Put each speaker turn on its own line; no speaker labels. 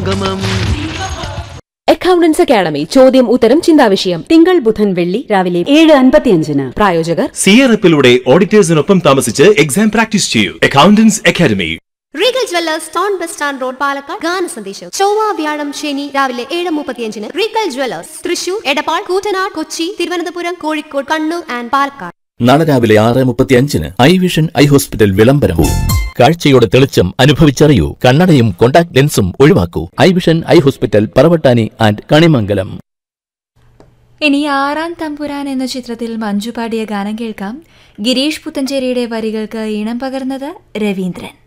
accountants academy ചോദ്യം ഉത്തരം ചിന്താവിഷയം
തിങ്കൾ ബുധൻ വെള്ളി രാവിലെ ഏഴ് അൻപത്തിയഞ്ചിന്
പ്രായോജകർ
സിയറപ്പിലൂടെ ഓഡിറ്റേഴ്സിനൊപ്പം താമസിച്ച് എക്സാം പ്രാക്ടീസ് ചെയ്യൂ accountants academy
Regal Jewellers town bus stand road Palakkad ഗാന സന്ദേശം ചൊവ്വ വ്യാഴം ശനി രാവിലെ ഏഴ് മുപ്പത്തിയഞ്ചിന് Regal Jewellers Thrissur Edappal Koottanad Kochi Thiruvananthapuram Kozhikode Kannur and Palakkad
നാളെ രാവിലെ ആറ് മുപ്പത്തി അഞ്ചിന് ഐ വിഷൻ ഐ ഹോസ്പിറ്റൽ വിളംബരവും കാഴ്ചയുടെ തെളിച്ചം അനുഭവിച്ചറിയൂ കണ്ണടയും കോണ്ടാക്ട് ലെൻസും ഒഴിവാക്കൂ eye vision eye hospital Paravattani and Kanimangalam
ഇനി ആറാം തമ്പുരാൻ എന്ന ചിത്രത്തിൽ മഞ്ജു പാടിയ ഗാനം കേൾക്കാം ഗിരീഷ് പുത്തഞ്ചേരിയുടെ വരികൾക്ക് ഈണം പകർന്നത് രവീന്ദ്രൻ